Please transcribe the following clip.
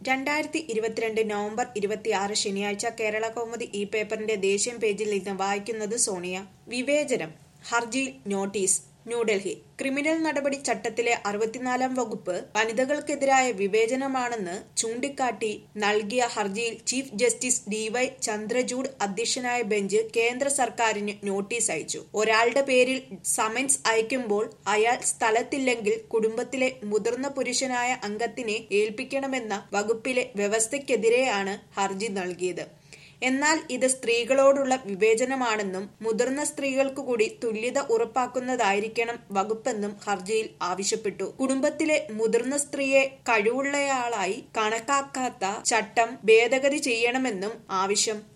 രണ്ടായിരത്തി ഇരുപത്തിരണ്ട് നവംബർ ഇരുപത്തിയാറ് ശനിയാഴ്ച കേരള കൗമുദി ഈ പേപ്പറിന്റെ ദേശീയ പേജിൽ നിന്ന് വായിക്കുന്നത് സോണിയ വിവേചനം ഹർജിയിൽ നോട്ടീസ് ന്യൂഡൽഹി ക്രിമിനൽ നടപടി ചട്ടത്തിലെ അറുപത്തിനാലാം വകുപ്പ് വനിതകൾക്കെതിരായ വിവേചനമാണെന്ന് ചൂണ്ടിക്കാട്ടി നൽകിയ ഹർജിയിൽ chief justice D Y Chandrachud അധ്യക്ഷനായ ബെഞ്ച് കേന്ദ്ര സർക്കാരിന് നോട്ടീസ് അയച്ചു ഒരാളുടെ പേരിൽ സമൻസ് അയക്കുമ്പോൾ അയാൾ സ്ഥലത്തില്ലെങ്കിൽ കുടുംബത്തിലെ മുതിർന്ന പുരുഷനായ അംഗത്തിനെ ഏൽപ്പിക്കണമെന്ന വകുപ്പിലെ വ്യവസ്ഥയ്ക്കെതിരെയാണ് ഹർജി നൽകിയത് എന്നാൽ ഇത് സ്ത്രീകളോടുള്ള വിവേചനമാണെന്നും മുതിർന്ന സ്ത്രീകൾക്കു കൂടി തുല്യത ഉറപ്പാക്കുന്നതായിരിക്കണം വകുപ്പെന്നും ഹർജിയിൽ ആവശ്യപ്പെട്ടു കുടുംബത്തിലെ മുതിർന്ന സ്ത്രീയെ കഴിവുള്ളയാളായി കണക്കാക്കാത്ത ചട്ടം ഭേദഗതി ചെയ്യണമെന്നും ആവശ്യം